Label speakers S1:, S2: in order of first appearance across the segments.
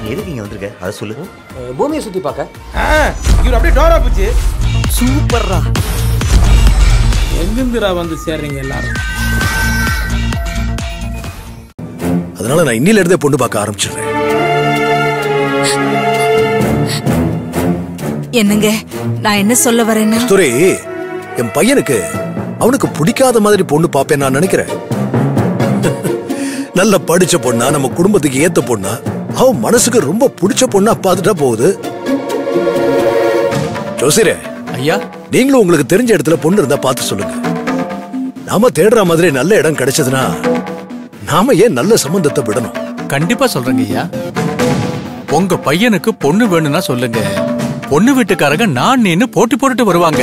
S1: எதுக்கு இங்க வந்திருக்க அதை சொல்லு
S2: அஹ், பூமியை சுத்தி பார்க்க
S3: ஆ, இவர் அப்படியே டோரா போச்சு
S1: சூப்பர்ரா
S3: எங்கிருந்துடா வந்து சேர்றீங்க எல்லாரும்
S4: அதனால நான் இன்னில இருந்தே பொண்ணு பார்க்க ஆரம்பிச்சிடுறேன்
S5: என்னங்க நான் என்ன சொல்ல வரேன்னா
S4: துரை என் பையனுக்கு அவனுக்கு பிடிக்காத மாதிரி பொண்ணு பாப்பேன் நான் நினைக்கிறேன் நல்ல படிச்ச பொண்ணா நம்ம குடும்பத்துக்கு ஏத்த பொண்ணா அவன் மனசுக்கு ரொம்ப பிடிச்ச பொண்ணா பார்த்துட்டா போகுது ஜோசிரே
S6: ஐயா
S4: நீங்களும் உங்களுக்கு தெரிஞ்ச இடத்துல பொண்ணு இருந்தா பார்த்து சொல்லுங்க நாம தேடுற மாதிரி நல்ல இடம் கிடைச்சதுன்னா நாம ஏன் நல்ல சம்பந்தத்தை விடணும்
S6: கண்டிப்பா சொல்றேங்க ஐயா உங்க பையனுக்கு பொண்ணு வேணும்னா சொல்லுங்க பொண்ணு வீட்டுக்காரங்க நான் நீன்னு போட்டி போட்டுட்டு வருவாங்க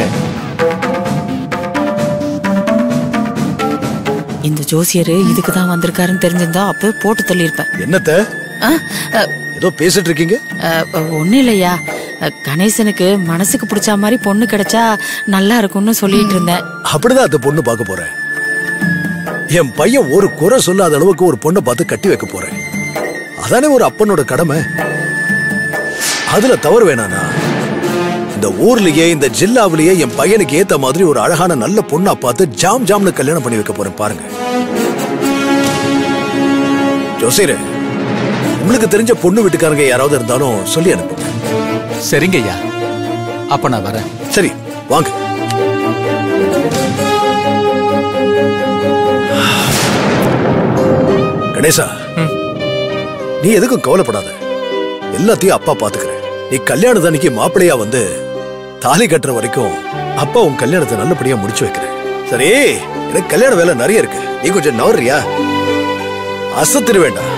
S5: இந்த ஜோசியர் இதுக்கு தான் வந்திருக்காருன்னு தெரிஞ்சிருந்தா அப்பவே போட்டு தள்ளியிருப்பேன்
S4: என்னத்த
S5: ஆ, அ,
S4: ஏதோ பேசிட்டு இருக்கீங்க
S5: அ, ஒண்ணும் இல்லையா அ, கணேசனுக்கு மனசுக்கு பிடிச்ச மாதிரி பொண்ணு கிடைச்சா நல்லா இருக்கும்னு சொல்லிட்டு இருந்தேன்
S4: அப்படிதான் அந்த பொண்ணு பார்க்க போறேன் என் பையன் ஒரு குறை சொல்லாத அளவுக்கு ஒரு பொண்ணை பார்த்து கட்டி வைக்க போறேன் அதானே ஒரு அப்பனோட கடமை அதுல தவறு வேணானா இந்த ஊர்லயே இந்த ஜில்லாவிலேயே என் பையனுக்கு ஏத்த மாதிரி ஒரு அழகான நல்ல பொண்ணா பார்த்து ஜாம் ஜாம்னு கல்யாணம் பண்ணி வைக்க போறேன் பாருங்க ஜோசியரே உங்களுக்கு தெரிஞ்ச பொண்ணு வீட்டுக்காரங்க யாராவது இருந்தாலும் சொல்லி அனுப்புங்க
S6: சரிங்க ஐயா அப்ப நான் வரேன்
S4: சரி வாங்க கணேசா நீ எதுக்கும் கவலைப்படாத எல்லாத்தையும் அப்பா பாத்துக்கிறேன் நீ கல்யாணத்து அன்னைக்கு மாப்பிள்ளையா வந்து தாலி கட்டுற வரைக்கும் அப்பா உன் கல்யாணத்தை நல்லபடியா முடிச்சு வைக்கிறேன் சரி எனக்கு கல்யாண வேலை நிறைய இருக்கு நீ கொஞ்சம் நவர்றியா அசத்திர வேண்டாம்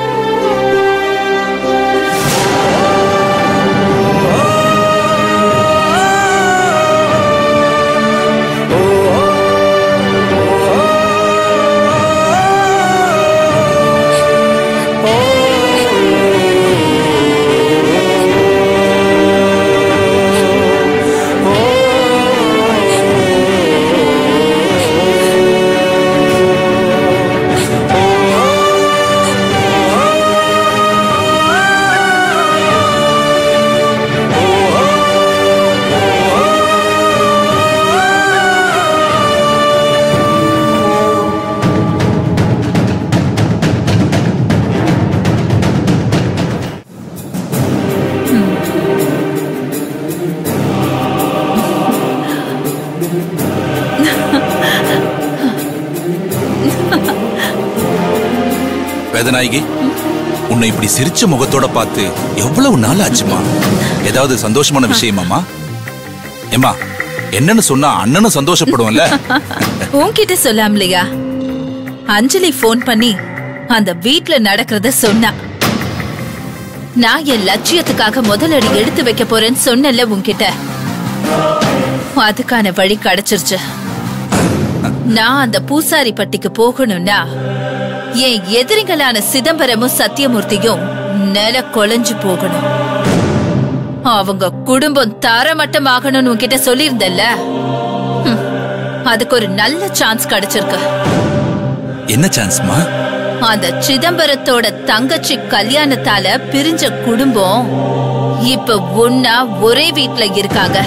S7: வேதநாயகி உன்னை இப்படி சிரிச்ச முகத்தோட பார்த்து எவ்வளவு நாள் ஆச்சுமா ஏதாவது சந்தோஷமான விஷயமாமா ஏமா என்னன்னு சொன்னா அண்ணனும் சந்தோஷப்படுவோம்ல
S8: உன்கிட்ட சொல்லாமலையா அஞ்சலி ஃபோன் பண்ணி அந்த வீட்ல நடக்கிறத சொன்னா நான் என் லட்சியத்துக்காக முதலடி எடுத்து வைக்க போறேன்னு சொன்னல உன்கிட்ட அதுக்கான வழி கிடைச்சிருச்சு நான் அந்த பூசாரி பட்டிக்கு போகணும்னா என் எதிரிகளான சிதம்பரமும் சத்தியமூர்த்தியும் நில கொலைஞ்சு போகணும் அவங்க குடும்பம் தரமட்டமாகணும்னு உன்கிட்ட சொல்லியிருந்தல்ல ஹம், அதுக்கு ஒரு நல்ல சான்ஸ் கிடைச்சிருக்கு
S7: என்ன சான்ஸ்மா
S8: அந்த சிதம்பரத்தோட தங்கச்சி கல்யாணத்தால பிரிஞ்ச குடும்பம் இப்ப ஒன்னா ஒரே வீட்ல இருக்காங்க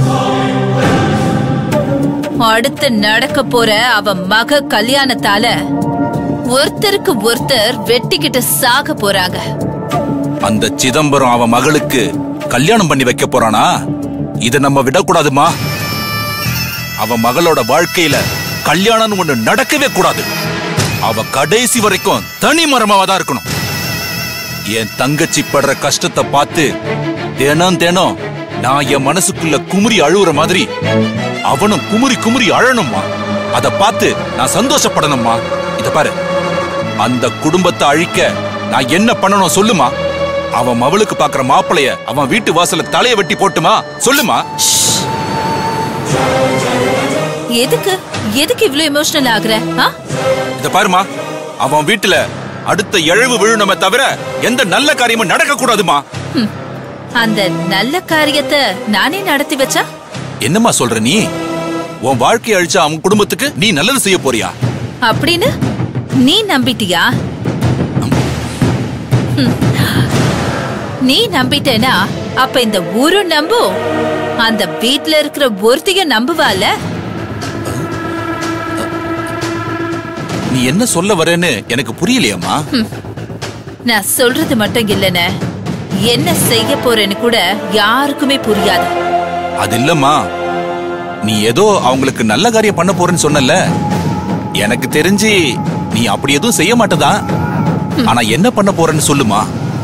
S8: அடுத்து நடக்க போற அவ மக கல்யாணத்தால ஒருத்தருக்கு ஒருத்தர் வெட்டிக்கிட்டு சாக போறாங்க
S7: அந்த சிதம்பரம் அவன் மகளுக்கு கல்யாணம் பண்ணி வைக்க போறானா இத நம்ம விடக்கூடாதுமா அவ மகளோட வாழ்க்கையில கல்யாணம்னு ஒண்ணு நடக்கவே கூடாது அவ கடைசி வரைக்கும் தனி மரமாவா தான் இருக்கணும் என் தங்கச்சி படுற கஷ்டத்தை பார்த்து தினம் தினம் நான் என் மனசுக்குள்ள குமுறி அழுவுற மாதிரி அவனும் குமுறி குமுறி அழணும்மா அத பார்த்து நான் சந்தோஷப்படணும்மா இத பாரு அந்த குடும்பத்தை அழிக்க நான் என்ன பண்ணணும் சொல்லுமா அவன் மவளுக்கு பாக்குற மாப்பிளைய அவன் வீட்டு வாசல்ல தலைய வெட்டி போட்டுமா சொல்லுமா
S8: எதுக்கு எதுக்கு இவ்ளோ எமோஷனல் ஆகுற ஆ?
S7: இத பாருமா அவன் வீட்டுல அடுத்த எழவு விழுணுமே தவிர எந்த நல்ல காரியமும் நடக்க கூடாதுமா
S8: ஹம். அந்த நல்ல காரியத்தை நானே நடத்தி வச்சா
S7: என்னம்மா சொல்ற நீ உன் வாழ்க்கைய அழிச்ச அவன் குடும்பத்துக்கு நீ நல்லது செய்ய போறியா
S8: அப்படின்னு நீ நம்பிட்டியா ஹம். நீ நம்பிட்டேனா அப்ப இந்த ஊரும் நம்பும் அந்த வீட்ல இருக்கிற ஒருத்தையும் நம்புவால
S7: நீ என்ன சொல்ல வரேன்னு எனக்கு புரியலையம்மா
S8: நான் சொல்றது மட்டும் இல்லனே என்ன செய்ய போறேன்னு கூட யாருக்குமே புரியாது
S7: அது இல்லம்மா நீ ஏதோ அவங்களுக்கு நல்ல காரியம் பண்ண போறேன்னு சொன்னல எனக்கு தெரிஞ்சு நீ அப்படி எதுவும் செய்ய மாட்டதா ஆனா என்ன பண்ண போறேன்னு சொல்லுமா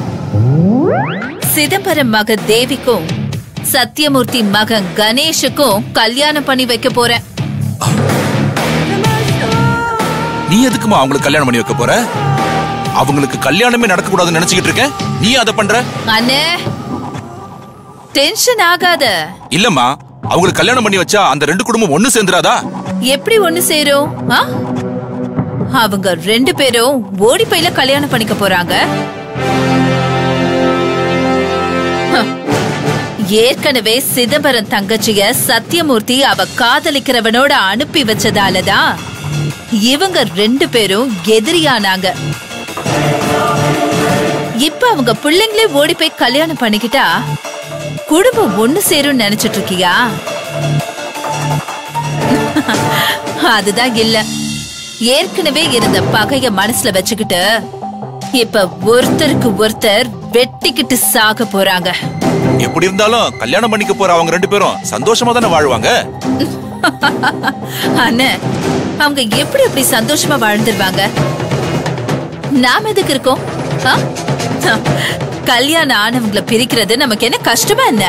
S8: சிதம்பரம் மக தேவிக்கும் சத்யமூர்த்தி மகன் கணேஷுக்கும் கல்யாணம் பண்ணி வைக்க போறேன்
S7: நீ எதுக்குமா அவங்களுக்கு கல்யாணம் பண்ணி வைக்க போற அவங்களுக்கு கல்யாணமே நடக்க கூடாதுன்னு நினைச்சுக்கிட்டு இருக்க நீ அதை பண்ற
S8: அண்ணே டென்ஷன் ஆகாத
S7: இல்லம்மா அவங்களுக்கு கல்யாணம் பண்ணி வச்சா அந்த ரெண்டு குடும்பம் ஒண்ணு சேர்ந்துராதா
S8: எப்படி ஒண்ணு சேரும் ஆ? அவங்க ரெண்டு பேரும் ஓடி பையில கல்யாணம் பண்ணிக்க போறாங்க ஹ. ஏற்கனவே சிதம்பரம் தங்கச்சிய சத்யமூர்த்தி அவ காதலிக்கிறவனோட அனுப்பி வச்சதாலதான் இவங்க ரெண்டு பேரும் எதிரியானாங்க இப்ப அவங்க பிள்ளைங்களே ஓடி போய் கல்யாணம் பண்ணிக்கிட்டா குடும்பம் ஒண்ணு சேரும் நினைச்சிட்டு இருக்கியா அதுதான் இல்ல ஏற்கனவே இருந்த பகைய மனசுல வச்சுக்கிட்டு இப்ப ஒருத்தருக்கு ஒருத்தர் வெட்டிக்கிட்டு சாக போறாங்க
S7: எப்படி இருந்தாலும் கல்யாணம் பண்ணிக்க போற அவங்க ரெண்டு பேரும் சந்தோஷமா தானே வாழ்வாங்க
S8: அண்ணே அவங்க எப்படி அப்படி சந்தோஷமா வாழ்ந்துருவாங்க நாம எதுக்கு இருக்கோம் ஆ? கல்யாணம் ஆனவங்கள பிரிக்கிறது நமக்கு என்ன கஷ்டமா என்ன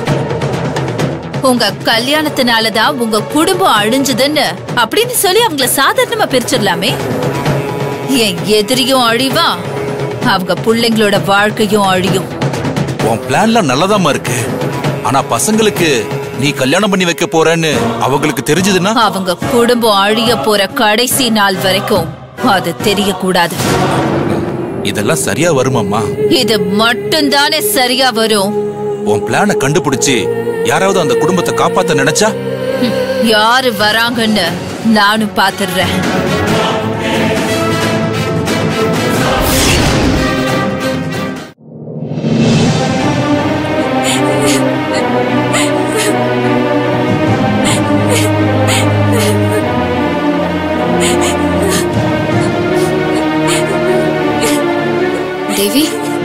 S8: உங்க கல்யாணத்தினாலதான் உங்க குடும்பம் அழிஞ்சதுன்னு அப்படின்னு சொல்லி அவங்கள சாதாரணமா பிரிச்சிடலாமே என் எதிரியும் அழிவா அவங்க பிள்ளைங்களோட வாழ்க்கையும் அழியும்
S7: உன் பிளான்லாம் நல்லதாம்மா இருக்கு ஆனா பசங்களுக்கு நீ கல்யாணம் பண்ணி வைக்க போறேன்னு அவங்களுக்கு தெரிஞ்சதுன்னா
S8: அவங்க குடும்பம் அழிய போற கடைசி நாள் வரைக்கும் அது தெரியக்கூடாது
S7: இதெல்லாம் சரியா வருமாம்மா
S8: இது மட்டும்தானே சரியா வரும்
S7: உன் பிளான கண்டுபிடிச்சு யாராவது அந்த குடும்பத்தை காப்பாத்த நினைச்சா
S8: ஹம், யாரு வராங்கன்னு நானும் பாத்துடுறேன்
S2: தேவி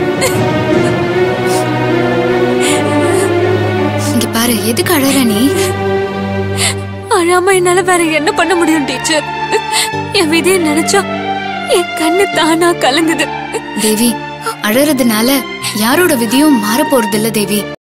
S2: இங்க பாரு எதுக்கு அழற நீ
S9: அழாம என்னால வேற என்ன பண்ண முடியும் டீச்சர் என் விதியை நினைச்சா என் கண்ணு தானா கலங்குது
S2: தேவி அழறதுனால யாரோட விதியும் மாற போறது இல்ல தேவி